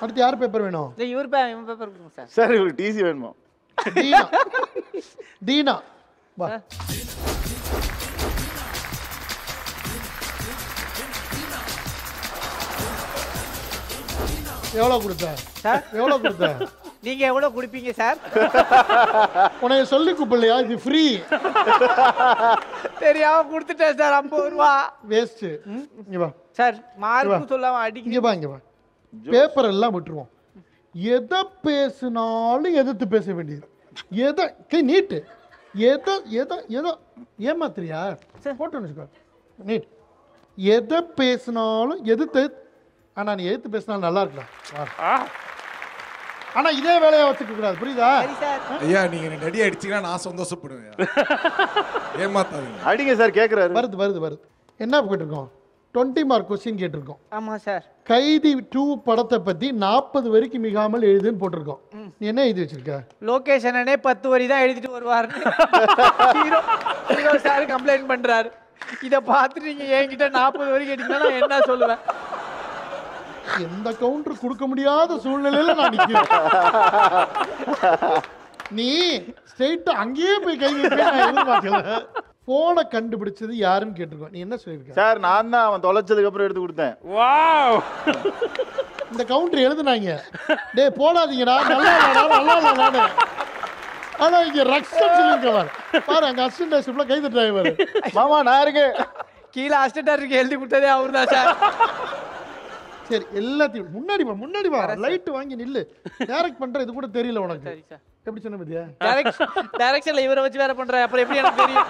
அடுத்து யார் பேப்பர் வேணும் இந்த இவர் பே இவன் பேப்பர் கொடுங்க சார் சார் இவருக்கு டிசி வேணுமா தீனா தீனா வா எவ்வளோ கொடுத்த சார் எவ்வளோ கொடுத்த நீங்க எவ்வளவு குடிப்பீங்க சார் உனக்கு சொல்லி கூப்பிடலையா இது ஃப்ரீ தெரியாம கொடுத்துட்டேன் சார் ஐம்பது ரூபா வேஸ்ட்டு இங்கே வா சார் மார்க்கும் சொல்லாம அடிக்க இங்கே வா இங்கே வா பேப்பர் எல்லாம் விட்டுருவோம் எதை பேசினாலும் எதிர்த்து பேச வேண்டியது எதை கை நீட்டு எதை எதை எதை ஏமாத்துறியா போட்டு வச்சுக்கோ நீட் எதை பேசினாலும் எதிர்த்து ஆனால் நீ எதிர்த்து பேசினாலும் நல்லா இருக்கலாம் வா. ஆனா இதே வேலையை வச்சுக்க கூடாது புரியுதா சரி சார் ஐயா நீங்க என்ன ரெடி அடிச்சீங்கன்னா நான் சந்தோஷப்படுவேன் ஏமாத்தாதீங்க அடிங்க சார் கேக்குறாரு வருது வருது வருது என்ன கேட்டிருக்கோம் டுவெண்ட்டி மார்க் கொஸ்டின் கேட்டிருக்கோம் ஆமா சார் கைதி டூ படத்தை பத்தி நாற்பது வரைக்கும் மிகாமல் எழுதுன்னு போட்டிருக்கோம் நீ என்ன எழுதி வச்சிருக்க லொகேஷனே பத்து வரி தான் எழுதிட்டு வருவாருன்னு ஹீரோ ஹீரோ சார் கம்ப்ளைண்ட் பண்றாரு இத பார்த்துட்டு நீங்க என்கிட்ட நாற்பது வரி கேட்டீங்கன்னா நான் என்ன சொல்லுவேன் எந்த கவுண்டர் கொடுக்க முடியாத சூழ்நிலையில நான் நிக்கிறேன் நீ ஸ்ட்ரெயிட்டா அங்கேயே போய் கை வைப்பேன் நான் எதிர்பார்க்கல போனை கண்டுபிடிச்சது யாருன்னு கேட்டிருக்கோம் நீ என்ன சொல்லியிருக்க சார் நான் தான் அவன் தொலைச்சதுக்கு அப்புறம் எடுத்து கொடுத்தேன் வாவ் இந்த கவுண்டர் எழுதுனாங்க டேய் போடாதீங்கடா நல்லா இல்லடா நல்லா இல்லடான்னு ஆனா இங்க ரக்ஷன் சொல்லியிருக்கவர் பாரு அங்க அசிஸ்டன்ட் டைரக்டர்ல கை தட்டுறாங்க மாமா நான் இருக்கேன் கீழே அசிஸ்டன்ட் எழுதி கொடுத்ததே அவர் தான் சார் சரி எல்லாத்தையும் முன்னாடி வா முன்னாடி வா லைட் வாங்கி நில்லு டைரக்ட் பண்ற இது கூட தெரியல உனக்கு சரி சார் எப்படி சொன்ன பத்தியா டைரக்ஷன் டைரக்ஷன்ல இவரை வச்சு வேற பண்ற அப்புறம் எப்படி எனக்கு தெரியும்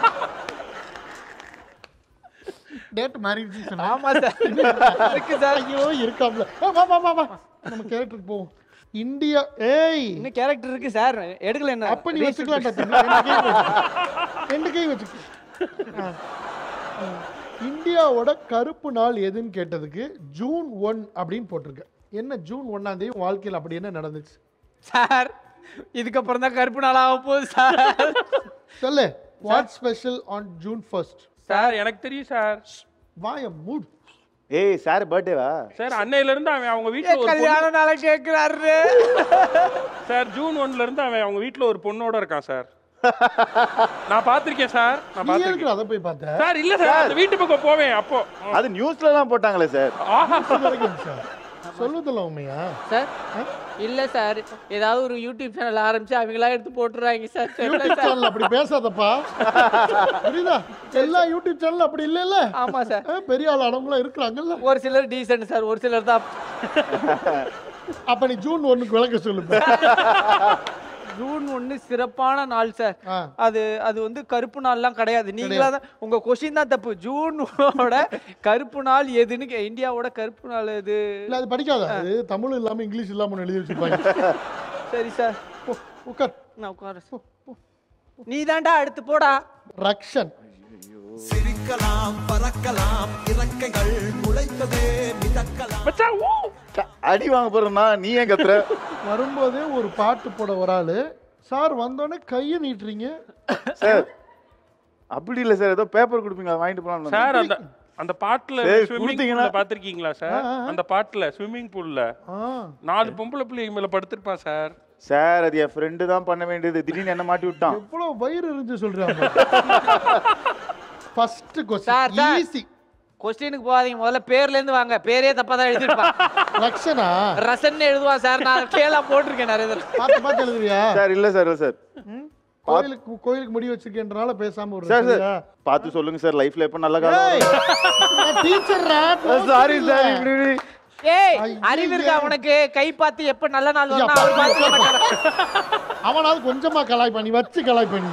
டேட் மாறிடுச்சு சொன்னா ஆமா சார் இருக்கு சார் ஐயோ இருக்காம்ல வா, வா வா வா வா நம்ம கேரக்டருக்கு போவோம் இந்தியா ஏய் இன்னும் கேரக்டர் இருக்கு சார் எடுக்கல என்ன அப்ப நீ வச்சுக்கலாம் ரெண்டு கை வச்சுக்க ஆ. ஆ. இந்தியாவோட கருப்பு நாள் எதுன்னு கேட்டதுக்கு ஜூன் ஒன் அப்படின்னு போட்டிருக்க என்ன ஜூன் ஒன்னாம் தேதி உன் வாழ்க்கையில் அப்படி என்ன நடந்துச்சு சார் இதுக்கப்புறம் தான் கருப்பு நாள் ஆக போகுது சார் சொல்லு what special on June first sir எனக்கு தெரியும் சார் வாய மூட் ஏய் சார் பர்த்டேவா சார் அன்னையில இருந்து அவன் அவங்க வீட்ல ஒரு பொண்ணு கல்யாண நாள கேக்குறாரு சார் ஜூன் ஒன்ல இருந்து அவன் அவங்க வீட்ல ஒரு பொண்ணோட இருக்கான் சார் நான் பார்த்திருக்கேன் சார் நான் நீ பார்த்திருக்கேன் எதுக்கு அதை போய் பார்த்த சார் இல்ல சார் அந்த வீட்டு பக்கம் போவேன் அப்போ அது நியூஸ்ல தான் போட்டாங்களே சார் ஆஹா சொல்லுதில்ல உண்மையா சார் இல்ல சார் ஏதாவது ஒரு யூடியூப் சேனல் ஆரம்பிச்சு அவங்களா எடுத்து போட்டுறாங்க சார் தெரியல யூடியூப் சார் சேனல் அப்படி பேசாதப்பா புரியுதா எல்லா யூடியூப் சேனல் அப்படி இல்லைல்ல ஆமா சார் ஆ, பெரிய ஆள் ஆனவங்களாம் இருக்கிறாங்கல்ல ஒரு சிலர் டீசென்ட் சார் ஒரு சிலர் தான் அப்ப நீ ஜூன் ஒண்ணுக்கு விளக்க சொல்லு ஜூன் ஒன்று சிறப்பான நாள் சார் ஆ. அது அது வந்து கருப்பு நாள்லாம் கிடையாது நீங்களா தான் உங்க கொஸ்டின் தான் தப்பு ஜூனோட கருப்பு நாள் எதுன்னு கே- இந்தியாவோட கருப்பு நாள் எது இல்ல அது படிக்காத அது தமிழ் இல்லாம இங்கிலீஷ் இல்லாம ஒண்ணு எழுதி வச்சிருப்பாங்க சரி சார் போ, உட்கார் நான் உட்கார நீ தாண்டா அடுத்து போடா ரக்ஷன் சிரிக்கலாம் பறக்கலாம் இறக்கைகள் முளைத்ததே மிதக்கலாம் மச்சான் ஊ அடி வாங்க போறேன்னா நீ ஏன் கத்துற வரும்போதே ஒரு பாட்டு போட ஒரு ஆளு சார் வந்தோடனே கையை நீட்டுறீங்க சார் அப்படி இல்ல சார் ஏதோ பேப்பர் கொடுப்பீங்க அதை வாங்கிட்டு போலாம் சார் அந்த அந்த பாட்டுல சரி, ஸ்விம்மிங் கொடுத்தீங்கன்னா- பூல்ல பாத்திருக்கீங்களா சார் ஆ, ஆ. அந்த பாட்டுல ஸ்விம்மிங் பூல்ல ஆ நாலு பொம்பளை பிள்ளைங்க மேல படுத்திருப்பான் சார் சார் அது என் ஃப்ரெண்டு தான் பண்ண வேண்டியது திடீர்னு என்ன மாட்டி விட்டான் எவ்வளவு வயிறு எரிஞ்சு சொல்றாங்க first sir, question sir. Easy கொஸ்டினுக்கு போகாதீங்க முதல்ல பேர்ல இருந்து வாங்க பேரே தப்பா தான் எழுதிருப்பான் ரக்ஷனா ரசன் எழுதுவான் சார் நான் கேளா போட்டிருக்கேன் நிறைய தடவை பார்த்து பார்த்து எழுதுவியா சார் இல்ல சார் இல்ல சார் ம்? கோயிலுக்கு கோயிலுக்கு முடி வச்சிருக்கேன்றனால பேசாம ஒரு சார் சார் பார்த்து சொல்லுங்க சார் லைஃப்ல எப்ப நல்ல காலம் டீச்சர்ரா சாரி சார் இப்படி இப்படி. ஏய் ஐயே. அறிவு இருக்கா உனக்கு கை பார்த்து எப்ப நல்ல நாள் வரணும் அவர் பார்த்துக்க மாட்டாரா? அவனாவது கொஞ்சமா கலாய் பண்ணி வச்சு கலாய் பண்ணி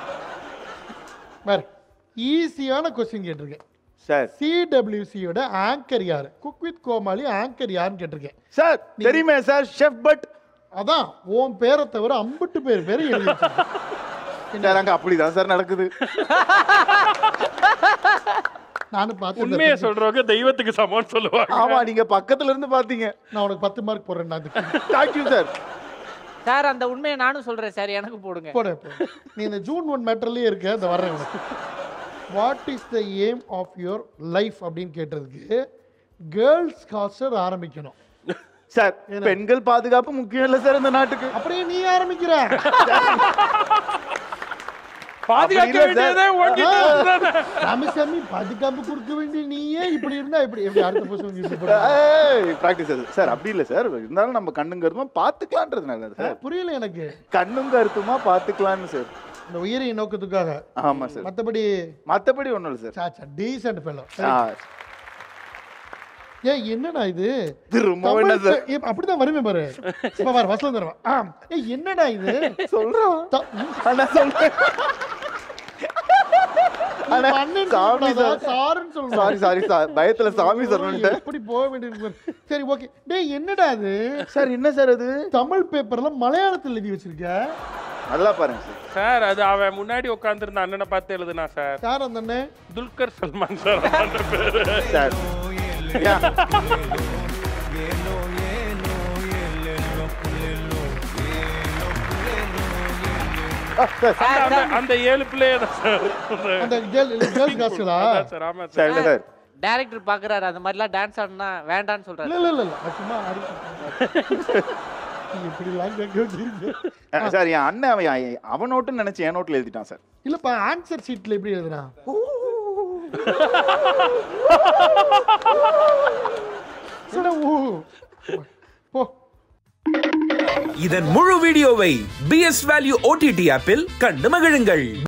பாரு ஈஸியான கொஸ்டின் கேட்டிருக்கேன் சார் சிடபிள்யூசியோட ஆங்கர் யாரு குக் வித் கோமாளி ஆங்கர் யாருன்னு கேட்டிருக்கேன் சார் தெரியுமே சார் ஷெஃப் பட் அதான் உன் பேரை தவிர அம்புட்டு பேர் பேரை எழுதி வச்சிருக்கேன். சார் அங்க அப்படிதான் சார் நடக்குது நானும் பார்த்து உண்மையை சொல்றவங்க தெய்வத்துக்கு சமம்னு சொல்லுவாங்க ஆமா நீங்க பக்கத்துல இருந்து பாத்தீங்க நான் உனக்கு பத்து மார்க் போடுறேன் நான் அதுக்கு. தேங்க்யூ சார் சார் அந்த உண்மையை நானும் சொல்றேன் சார் எனக்கு போடுங்க போடு போடு. நீ இந்த ஜூன் ஒன் மேட்டர்லயே இருக்க இந்த வர்றேன் உனக்கு what is the aim of your life அப்படின்னு கேட்டதுக்கு கேர்ள்ஸ் ஹாஸ்டல் ஆரம்பிக்கணும் சார் பெண்கள் பாதுகாப்பு முக்கியம் இல்ல சார் இந்த நாட்டுக்கு அப்படியே நீ ஆரம்பிக்கிற பாதுகாக்க அப்படி இல்ல வேண்டியதே உன்கிட்ட இருந்தானே. ராமசாமி பாதுகாப்பு கொடுக்க வேண்டிய நீயே இப்படி இருந்தா இப்படி எப்படி அடுத்த பசங்க இப்படி போடுற? பிராக்டிஸ் சார் அப்படி இல்ல சார் இருந்தாலும் நம்ம கண்ணும் கருத்துமா பாத்துக்கலான்றது நல்லது சார் புரியல எனக்கு கண்ணும் கருத்துமா பாத்துக்கலாம்னு சார் இந்த உயிரிய நோக்கத்துக்காக ஆமா சார் மத்தபடி மத்தபடி ஒண்ணும் இல்ல சார் சாச்சா டீசென்ட் ஃபெலோ ஆ, ஏய் என்னடா இது இது ரொம்ப தமிழ் வேண்டாம் சார் பே- ஏய், அப்படிதான் வருமே பாரு இப்ப பாரு வசலம் தருவா ஆ ஏய் என்னடா இது சொல்றோம் த- ஆனா சொல்றேன் நீ ஆனா, அண்ணன் சாமி சொல்லக்கூடாதா? சார். சாருன்னு சொல்லணும். சாரி சாரி சார் பயத்துல சாமி ஐயோ, சொல்லணுன்ட்டேன் எப்படி போக வேண்டியிருக்கு பாரு. சரி ஓகே டேய் என்னடா இது சார் என்ன சார் அது தமிழ் பேப்பர்ல மலையாளத்துல எழுதி வச்சிருக்க நல்லா பாருங்க சார் சார் அது அவன் முன்னாடி உட்காந்துருந்த அண்ணனை பார்த்து எழுதுனா சார் யார் அந்த அண்ணன் துல்கர் சல்மான் சார் அந்த பேரு. சார் யா. ஆ, சார் அந்த- அந்த- அந்த ஏழு பிள்ளைய தான் சார் அந்த கேர்ள் கேர்ள்ஸ் காஸ்டலா அதான் சார் ஆமா சார் சார் இல்ல சார் டைரக்டர் பாக்குறாரு அந்த மாதிரிலாம் டான்ஸ் ஆடினா வேண்டான்னு இல்ல சொல்றாரு இல்ல இல்ல இல்ல அது சும்மா அடி- நீ இப்படி எல்லாம் கேட்க வச்சிருக்க. அஹ், சார் என் அண்ணன் அவன் என் அவன் நோட்டுன்னு நினைச்சு என் நோட்டில் எழுதிட்டான் சார் இல்லப்பா ஆன்சர் ஷீட்ல எப்படி எழுதுனா சரி, ஊ. போ இதன் முழு வீடியோவை பிஎஸ் வேல்யூ ஓடிடி ஆப்பில் கண்டு மகிழுங்கள்